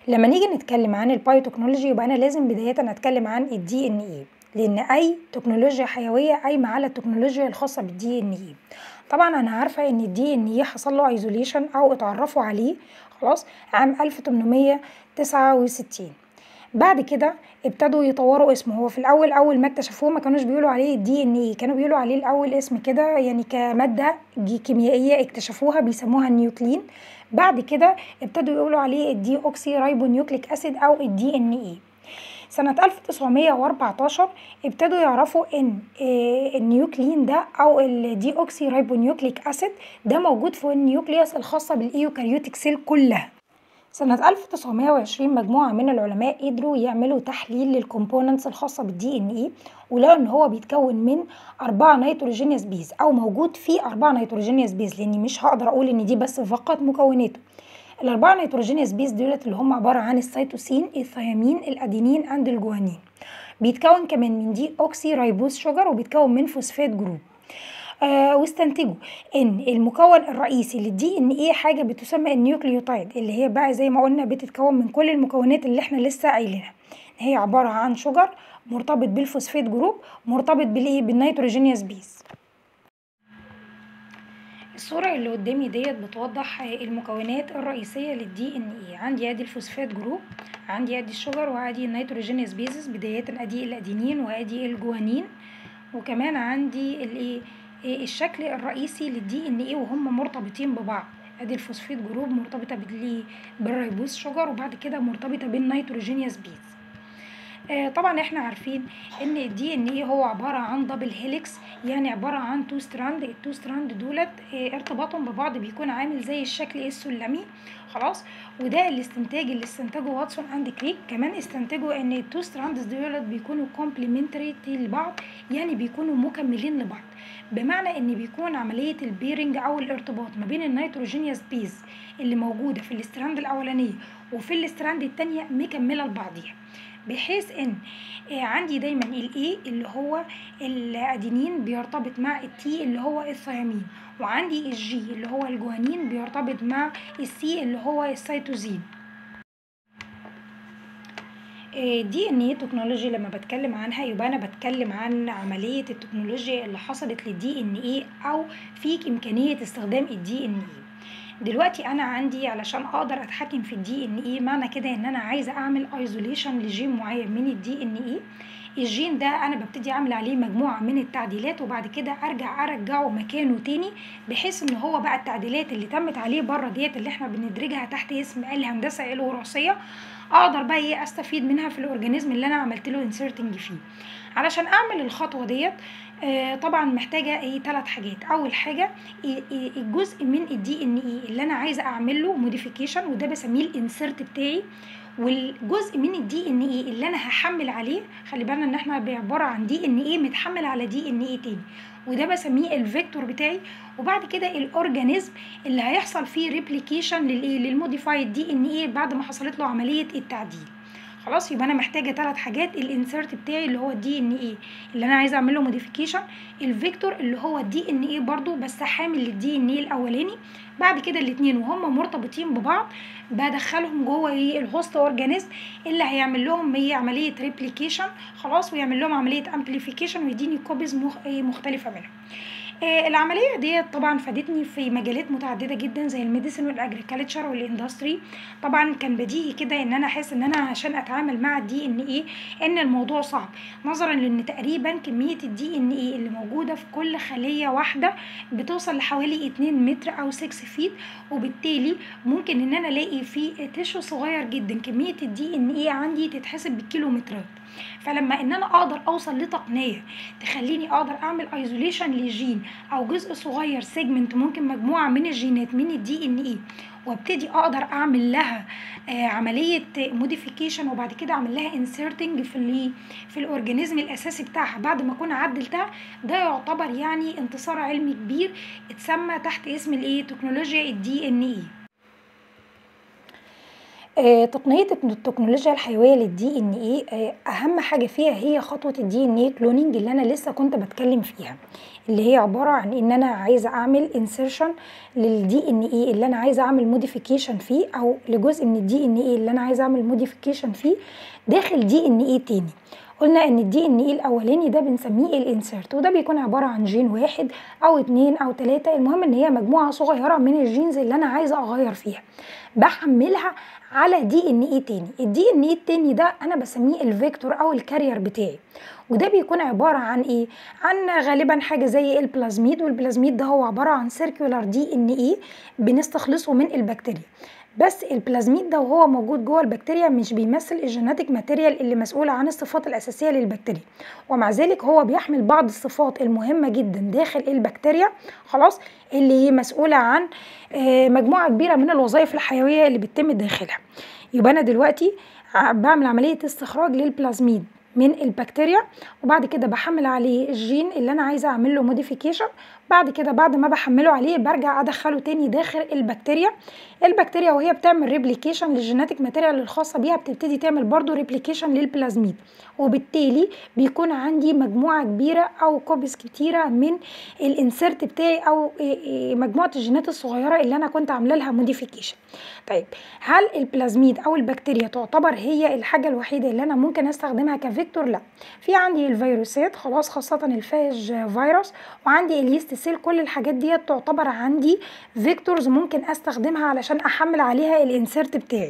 لما نيجي نتكلم عن البايوتكنولوجي يبقى انا لازم بدايه اتكلم عن الدي ان اي لان اي تكنولوجيا حيويه قايمه على التكنولوجيا الخاصه بالدي ان اي طبعا انا عارفه ان الدي ان اي حصل له ايزوليشن او اتعرفوا عليه خلاص عام 1869 بعد كده ابتدوا يطوروا اسمه هو في الاول اول ما اكتشفوه ما كانوش بيقولوا عليه دي ان اي كانوا بيقولوا عليه الاول اسم كده يعني كماده كيميائيه اكتشفوها بيسموها النيوكلين بعد كده ابتدوا يقولوا عليه الدي اوكسي رايبونيوكليك اسيد او الدي ان اي سنة 1914 ابتدوا يعرفوا ان النيوكلين ده او الدي اوكسي رايبونيوكليك اسيد ده موجود في النيوكليوس الخاصة بالايوكاريوتيك سيل كلها سنة 1920 مجموعة من العلماء قدروا يعملوا تحليل للكومبوننتس الخاصة بالدي ان اي ولقوا ان هو بيتكون من أربعة نيتروجينيوس بيز أو موجود فيه أربعة نيتروجينيوس بيز لأني مش هقدر أقول إن دي بس فقط مكوناته الأربعة نيتروجينيوس بيز دولت اللي هم عبارة عن السيتوسين الثيامين الأدينين أند الجوانين بيتكون كمان من دي أوكسي رايبوز شوجر وبيتكون من فوسفات جروب آه واستنتجوا ان المكون الرئيسي للدي ان ايه حاجه بتسمى النيوكليوتايد اللي هي بقى زي ما قلنا بتتكون من كل المكونات اللي احنا لسه قايلينها هي عباره عن شجر مرتبط بالفوسفات جروب مرتبط بالايه بالنيتروجينيوس بيز الصورة اللي قدامي ديت بتوضح المكونات الرئيسية للدي ان اي عندي ادي الفوسفات جروب عندي ادي الشجر وادي النيتروجينيوس بيزز بداية ادي الادينين وادي الجوانين وكمان عندي الايه الشكل الرئيسي للدي ان ايه وهم مرتبطين ببعض ادي الفوسفات جروب مرتبطه بالريبوز شجر وبعد كده مرتبطه بالنيتروجينيوس بيز آه طبعا احنا عارفين ان الدي ان ايه هو عباره عن دبل هيليكس يعني عباره عن تو ستراند التو ستراند دولت آه ارتباطهم ببعض بيكون عامل زي الشكل السلمي خلاص وده الاستنتاج اللي استنتجه واتسون اند كريك كمان استنتجوا ان التو ستراندز دولت بيكونوا كومبليمنتري لبعض يعني بيكونوا مكملين لبعض بمعنى ان بيكون عمليه البيرنج او الارتباط ما بين النيتروجينيوس بيز اللي موجوده في الاستراند الاولانيه وفي الاستراند الثانيه مكمله لبعضيها بحيث ان عندي دايما الاي اللي هو الادينين بيرتبط مع التي اللي هو الثيامين وعندي الجي اللي هو الجوانين بيرتبط مع السي اللي هو السيتوزين دي ان ايه تكنولوجي لما بتكلم عنها يبقى انا بتكلم عن عمليه التكنولوجيا اللي حصلت للدي ان ايه او فيك امكانيه استخدام الدي ان ايه دلوقتي انا عندي علشان اقدر اتحكم في الدي ان ايه معنى كده ان انا عايزه اعمل ايزوليشن لجين معين من الدي ان ايه الجين ده انا ببتدي اعمل عليه مجموعه من التعديلات وبعد كده ارجع ارجعه مكانه تاني بحيث ان هو بقى التعديلات اللي تمت عليه بره ديت اللي احنا بندرجها تحت اسم الهندسه الوراثيه اقدر بقى ايه استفيد منها في الاورجانيزم اللي انا عملت له انسرتنج فيه علشان اعمل الخطوه ديت آه طبعا محتاجه ايه ثلاث حاجات اول حاجه إيه إيه الجزء من الدي ان اي اللي انا عايزه اعمل له موديفيكيشن وده بسميه الانسرت بتاعي والجزء من الدي ان اي اللي انا هحمل عليه خلي بالنا ان احنا عباره عن دي ان اي متحمل على دي ان اي تاني وده بسميه الفيكتور بتاعي وبعد كده الاورجانيزم اللي هيحصل فيه ريبليكيشن للايه للموديفايد دي ان اي بعد ما حصلت له عمليه التعديل خلاص يبقى انا محتاجه ثلاث حاجات الانسرت بتاعي اللي هو الدي ان اي اللي انا عايزه اعمل له موديفيكيشن الفيكتور اللي هو الدي ان اي برضو بس حامل للدي ان اي الاولاني بعد كده الاثنين وهم مرتبطين ببعض بدخلهم جوه ايه الهوست اورجانيزم اللي هيعمل لهم هي عمليه ريبليكيشن خلاص ويعمل لهم عمليه امبليفيكيشن ويديني كوبيز مختلفه منهم آه العملية دي طبعا فادتني في مجالات متعددة جدا زي الميديسن والاجريكالتشر والاندستري طبعا كان بديهي كده ان انا احس ان انا عشان اتعامل مع الدي ان ايه ان الموضوع صعب نظرا لان تقريبا كمية الدي ان ايه اللي موجودة في كل خلية واحدة بتوصل لحوالي 2 متر او 6 فيت وبالتالي ممكن ان انا الاقي في تشو صغير جدا كمية الدي ان ايه عندي تتحسب بالكيلومترات فلما ان انا اقدر اوصل لتقنيه تخليني اقدر اعمل ايزوليشن لجين او جزء صغير سيجمنت ممكن مجموعه من الجينات من الدي ان اي وابتدي اقدر اعمل لها آه عمليه موديفيكيشن وبعد كده اعمل لها انسرتنج في ال في الاورجانيزم الاساسي بتاعها بعد ما اكون عدلتها ده يعتبر يعني انتصار علمي كبير اتسمى تحت اسم الايه تكنولوجيا الدي ان اي آه، تقنية التكنولوجيا الحيوية للدي ان ايه آه، اهم حاجة فيها هي خطوة الدي ان ايه كلونينج اللي انا لسه كنت بتكلم فيها اللي هي عبارة عن ان انا عايزة اعمل انسيرشن للدي ان ايه اللي انا عايزة اعمل موديفيكيشن فيه او لجزء من الدي ان ايه اللي انا عايزة اعمل موديفيكيشن فيه داخل دي ان ايه تاني قلنا ان الدي ان ايه الاولاني ده بنسميه الانسيرت وده بيكون عباره عن جين واحد او اتنين او تلاته المهم ان هي مجموعه صغيره من الجينز اللي انا عايزه اغير فيها بحملها على دي ان ايه تاني الدي ان ايه التاني ده انا بسميه الفيكتور او الكارير بتاعي وده بيكون عباره عن ايه عن غالبا حاجه زي البلازميد والبلازميد ده هو عباره عن سيركولار دي ان ايه بنستخلصه من البكتيريا بس البلازميد ده وهو موجود جوه البكتيريا مش بيمثل الجيناتيك ماتيريال اللي مسؤولة عن الصفات الأساسية للبكتيريا ومع ذلك هو بيحمل بعض الصفات المهمة جدا داخل البكتيريا خلاص اللي هي مسؤولة عن آه، مجموعة كبيرة من الوظائف الحيوية اللي بتتم داخلها يبقى أنا دلوقتي بعمل عملية استخراج للبلازميد من البكتيريا وبعد كده بحمل عليه الجين اللي انا عايزه اعمل له موديفيكيشن بعد كده بعد ما بحمله عليه برجع ادخله تاني داخل البكتيريا البكتيريا وهي بتعمل ريبليكيشن للجيناتيك ماتيريال الخاصه بيها بتبتدي تعمل برضو ريبليكيشن للبلازميد وبالتالي بيكون عندي مجموعه كبيره او كوبيز كتيره من الانسرت بتاعي او مجموعه الجينات الصغيره اللي انا كنت عامله لها موديفيكيشن طيب هل البلازميد او البكتيريا تعتبر هي الحاجه الوحيده اللي انا ممكن استخدمها كفيكتور لا في عندي الفيروسات خلاص خاصه الفاج فيروس وعندي اليست سيل كل الحاجات ديت تعتبر عندي فيكتورز ممكن استخدمها علشان احمل عليها الانسرت بتاعي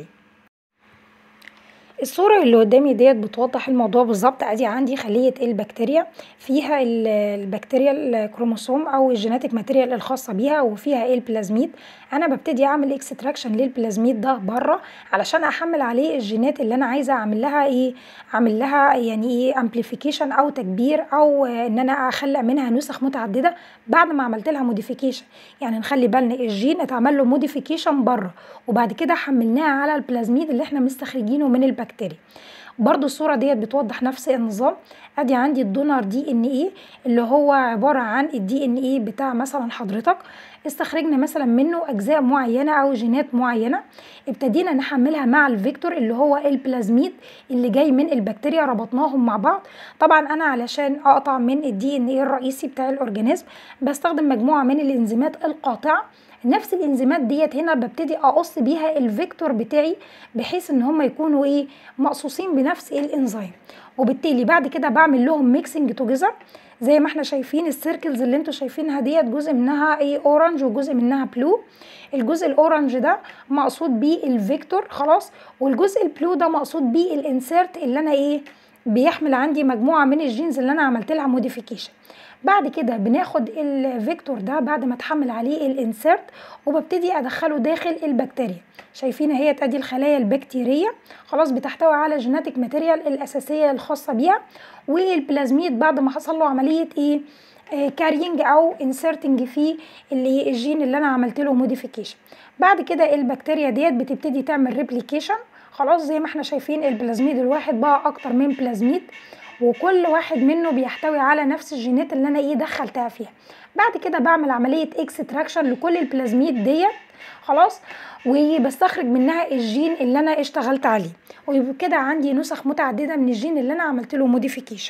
الصورة اللي قدامي ديت بتوضح الموضوع بالظبط ادي عندي خلية البكتيريا فيها البكتيريا الكروموسوم او الجيناتيك ماتيريال الخاصة بيها وفيها البلازميد انا ببتدي اعمل اكستراكشن للبلازميد ده بره علشان احمل عليه الجينات اللي انا عايزة اعمل لها ايه اعمل لها يعني ايه امبليفيكيشن او تكبير او ان انا اخلق منها نسخ متعددة بعد ما عملت لها موديفيكيشن يعني نخلي بالنا الجين اتعمل له موديفيكيشن بره وبعد كده حملناه على البلازميد اللي احنا مستخرجينه من البكتيريا بكتيريا برضو الصورة ديت بتوضح نفس النظام ادي عندي الدونر دي ان ايه اللي هو عبارة عن الدي ان ايه بتاع مثلا حضرتك استخرجنا مثلا منه اجزاء معينة او جينات معينة ابتدينا نحملها مع الفيكتور اللي هو البلازميد اللي جاي من البكتيريا ربطناهم مع بعض طبعا انا علشان اقطع من الدي ان ايه الرئيسي بتاع الاورجانيزم بستخدم مجموعة من الانزيمات القاطعة نفس الانزيمات ديت هنا ببتدي اقص بيها الفيكتور بتاعي بحيث ان هم يكونوا ايه مقصوصين بنفس الانزيم وبالتالي بعد كده بعمل لهم ميكسنج توجذر زي ما احنا شايفين السيركلز اللي انتوا شايفينها ديت جزء منها ايه اورنج وجزء منها بلو الجزء الاورنج ده مقصود بيه الفيكتور خلاص والجزء البلو ده مقصود بيه الانسيرت اللي انا ايه بيحمل عندي مجموعه من الجينز اللي انا عملت لها موديفيكيشن بعد كده بناخد الفيكتور ده بعد ما اتحمل عليه الانسيرت وببتدي ادخله داخل البكتيريا شايفين اهي ادي الخلايا البكتيريه خلاص بتحتوي على جيناتيك ماتيريال الاساسيه الخاصه بيها والبلازميد بعد ما حصل له عمليه ايه كارينج او انسرتنج في اللي الجين اللي انا عملت له موديفيكيشن بعد كده البكتيريا ديت بتبتدي تعمل ريبليكيشن خلاص زي ما احنا شايفين البلازميد الواحد بقى اكتر من بلازميد وكل واحد منه بيحتوي على نفس الجينات اللي انا ايه دخلتها فيها بعد كده بعمل عمليه اكستراكشن لكل البلازميد ديت خلاص وبستخرج منها الجين اللي انا اشتغلت عليه ويبقى كده عندي نسخ متعدده من الجين اللي انا عملت له موديفيكيشن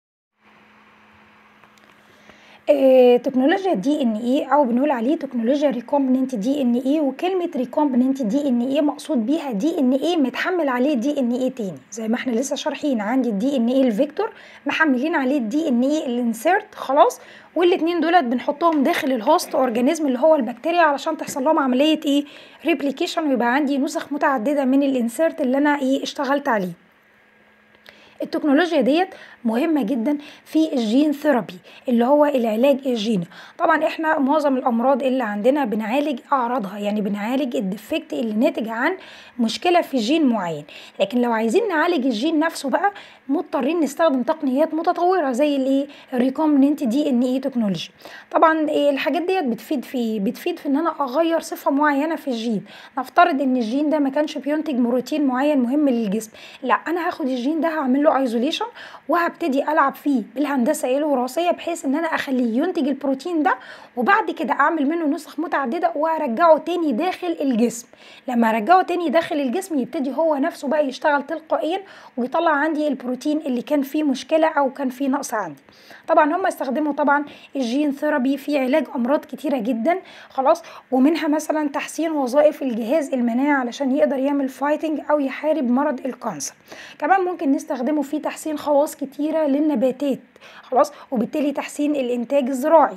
آه، تكنولوجيا دي ان ايه او بنقول عليه تكنولوجيا ريكومبننت دي ان ايه وكلمه ريكومبننت دي ان ايه مقصود بيها دي ان ايه متحمل عليه دي ان ايه تاني زي ما احنا لسه شارحين عندي الدي ان ايه الفيكتور محملين عليه الدي ان ايه الانسيرت خلاص والاتنين دولت بنحطهم داخل الهوست اورجانيزم اللي هو البكتيريا علشان تحصل لهم عمليه ايه ريبليكيشن ويبقى عندي نسخ متعدده من الانسيرت اللي انا ايه اشتغلت عليه التكنولوجيا ديت مهمة جدا في الجين ثيرابي اللي هو العلاج الجيني طبعا احنا معظم الامراض اللي عندنا بنعالج اعراضها يعني بنعالج الديفكت اللي ناتج عن مشكلة في جين معين لكن لو عايزين نعالج الجين نفسه بقى مضطرين نستخدم تقنيات متطورة زي الايه الريكومبننت دي ان اي تكنولوجي طبعا إيه الحاجات ديت بتفيد في بتفيد في ان انا اغير صفة معينة في الجين نفترض ان الجين ده ما كانش بينتج بروتين معين مهم للجسم لا انا هاخد الجين ده هعمل له له ايزوليشن وهبتدي العب فيه بالهندسه الوراثيه بحيث ان انا اخليه ينتج البروتين ده وبعد كده اعمل منه نسخ متعدده وارجعه تاني داخل الجسم لما ارجعه تاني داخل الجسم يبتدي هو نفسه بقى يشتغل تلقائيا ويطلع عندي البروتين اللي كان فيه مشكله او كان فيه نقص عندي طبعا هم استخدموا طبعا الجين ثيرابي في علاج امراض كتيره جدا خلاص ومنها مثلا تحسين وظائف الجهاز المناعي علشان يقدر يعمل فايتنج او يحارب مرض الكانسر كمان ممكن نستخدمه في تحسين خواص كتيره للنباتات خلاص وبالتالي تحسين الانتاج الزراعي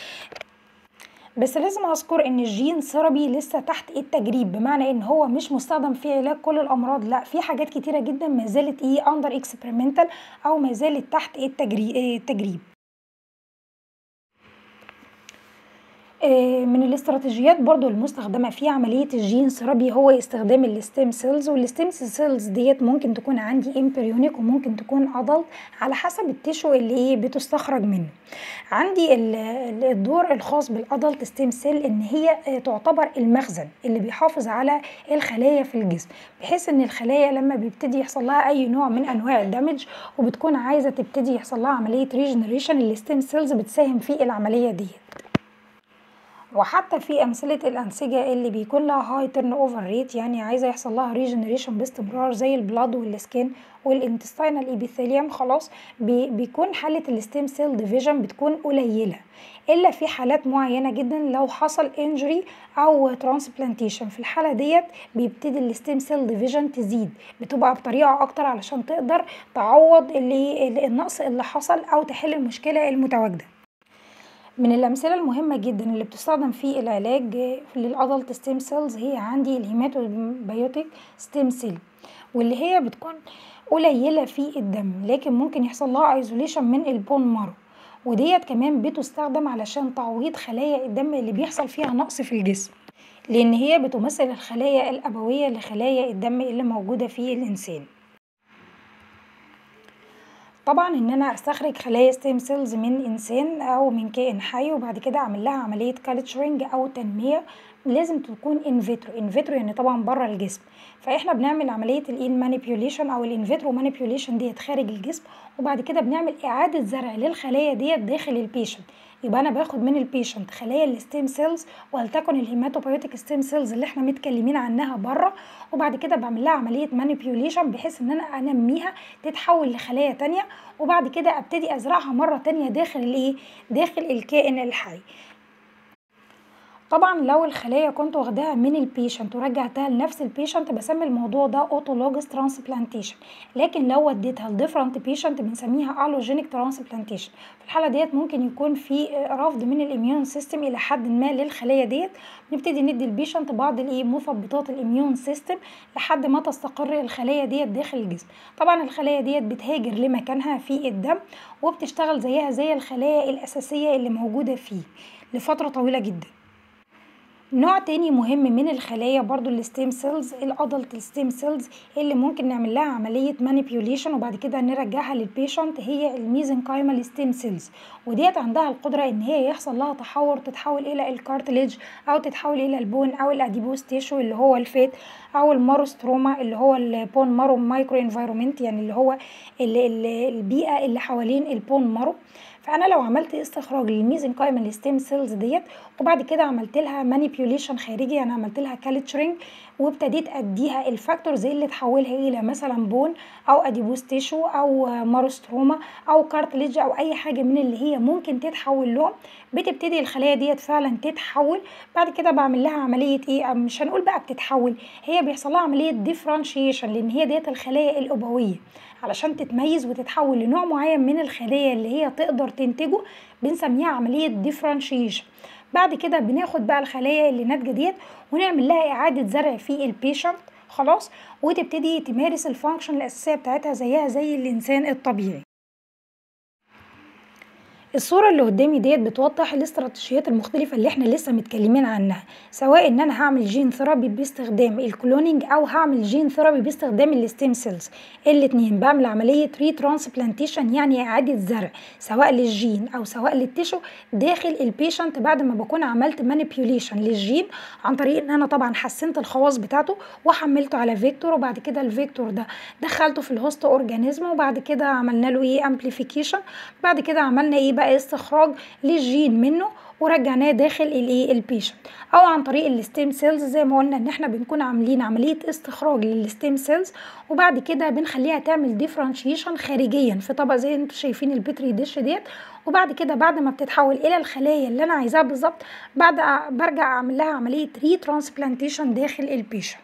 بس لازم اذكر ان الجين ثيرابي لسه تحت التجريب بمعنى ان هو مش مستخدم في علاج كل الامراض لا في حاجات كتيره جدا ما زالت ايه اندر اكسبيرمنتال او ما زالت تحت التجريب من الاستراتيجيات برضو المستخدمة في عملية الجين ثيرابي هو استخدام الستيم سيلز والستيم سيلز ديت ممكن تكون عندي امبريونيك وممكن تكون ادلت على حسب التشو اللي ايه بتستخرج منه عندي الدور الخاص بالادلت ستيم سيل ان هي تعتبر المخزن اللي بيحافظ على الخلايا في الجسم بحيث ان الخلايا لما بيبتدي يحصل لها اي نوع من انواع الدمج وبتكون عايزه تبتدي يحصل لها عمليه ريجنريشن الستيم سيلز بتساهم في العمليه ديت وحتى في امثله الانسجه اللي بيكون لها هاي تيرن اوفر ريت يعني عايزه يحصل لها ريجنريشن باستمرار زي البلاد والسكين والانتستينال ايبيثيليوم خلاص بي بيكون حاله الستيم سيل ديفيجن بتكون قليله الا في حالات معينه جدا لو حصل انجري او ترانسبلانتيشن في الحاله ديت بيبتدي الستيم سيل ديفيجن تزيد بتبقى بطريقه اكتر علشان تقدر تعوض اللي النقص اللي حصل او تحل المشكله المتواجده من الأمثلة المهمة جدا اللي بتستخدم في العلاج للأدلت ستيم سيلز هي عندي الهيماتوبيوتيك ستيم سيل واللي هي بتكون قليلة في الدم لكن ممكن يحصل لها ايزوليشن من البون مارو وديت كمان بتستخدم علشان تعويض خلايا الدم اللي بيحصل فيها نقص في الجسم لأن هي بتمثل الخلايا الأبوية لخلايا الدم اللي موجودة في الإنسان طبعا ان انا استخرج خلايا ستيم سيلز من انسان او من كائن حي وبعد كده اعمل لها عمليه كالتشرنج او تنميه لازم تكون ان فيترو ان فيترو يعني طبعا بره الجسم فاحنا بنعمل عمليه الان مانيبيوليشن او الان فيترو مانيبيوليشن ديت خارج الجسم وبعد كده بنعمل اعاده زرع للخلايا ديت داخل البيشنت يبقى انا باخد من البيشنت خلايا الستيم سيلز ولتكن الهيماتوبيوتيك ستيم سيلز اللي احنا متكلمين عنها بره وبعد كده بعمل لها عمليه مانيبيوليشن بحيث ان انا انميها تتحول لخلايا تانية وبعد كده ابتدي ازرعها مره تانية داخل الايه داخل الكائن الحي طبعا لو الخلايا كنت واخداها من البيشنت ورجعتها لنفس البيشنت بسمي الموضوع ده اوتولوجس ترانسبلانتيشن لكن لو وديتها لديفرنت بيشنت بنسميها الوجينيك ترانسبلانتيشن في الحاله ديت ممكن يكون في رفض من الاميون سيستم الى حد ما للخلايا ديت نبتدي ندي البيشنت بعض الايه مثبطات الاميون سيستم لحد ما تستقر الخلايا ديت داخل الجسم طبعا الخلايا ديت بتهاجر لمكانها في الدم وبتشتغل زيها زي الخلايا الاساسيه اللي موجوده فيه لفتره طويله جدا نوع تاني مهم من الخلايا برضو الستيم سيلز الادلت ستيم سيلز اللي ممكن نعمل لها عمليه مانيبيوليشن وبعد كده نرجعها للبيشنت هي الميزنكايمال ستيم سيلز وديت عندها القدره ان هي يحصل لها تحور تتحول الى الكارتليج او تتحول الى البون او الاديبوس تيشو اللي هو الفات او الماروستروما اللي هو البون مارو مايكرو انفايرومنت يعني اللي هو البيئه اللي حوالين البون مارو فانا لو عملت استخراج للميزنكايمال ستيم سيلز ديت وبعد كده عملت لها مانيبيوليشن خارجي يعني عملت لها كالتشرنج وابتديت اديها الفاكتورز اللي تحولها الى مثلا بون او اديبوس تيشو او ماروستروما او كارتليج او اي حاجه من اللي هي ممكن تتحول لهم بتبتدي الخلايا ديت فعلا تتحول بعد كده بعمل لها عمليه ايه مش هنقول بقى بتتحول هي بيحصل لها عمليه ديفرانشيشن لان هي ديت الخلايا الابويه علشان تتميز وتتحول لنوع معين من الخلايا اللي هي تقدر تنتجه بنسميها عمليه ديفرانشيشن بعد كده بناخد بقى الخلايا اللي ناتجه ديت ونعمل لها اعاده زرع في البيشنت خلاص وتبتدي تمارس الفانكشن الاساسيه بتاعتها زيها زي الانسان الطبيعي الصورة اللي قدامي ديت بتوضح الاستراتيجيات المختلفة اللي احنا لسه متكلمين عنها سواء ان انا هعمل جين ثيرابي باستخدام الكلونينج او هعمل جين ثيرابي باستخدام الستيم سيلز الاتنين بعمل عملية ري ترانسبلانتيشن يعني اعادة زرع سواء للجين او سواء للتشو داخل البيشنت بعد ما بكون عملت مانيبيوليشن للجين عن طريق ان انا طبعا حسنت الخواص بتاعته وحملته على فيكتور وبعد كده الفيكتور ده دخلته في الهوست اورجانيزم وبعد كده عملنا له ايه امبليفيكيشن بعد كده عملنا ايه بقى استخراج للجين منه ورجعناه داخل الايه البيشنت او عن طريق الستيم سيلز زي ما قلنا ان احنا بنكون عاملين عمليه استخراج للستيم سيلز وبعد كده بنخليها تعمل ديفرنشيشن خارجيا في طبق زي انتم شايفين البتري ديش ديت وبعد كده بعد ما بتتحول الى الخلايا اللي انا عايزاها بالظبط بعد برجع اعمل لها عمليه ري ترانسبلانتيشن داخل البيشنت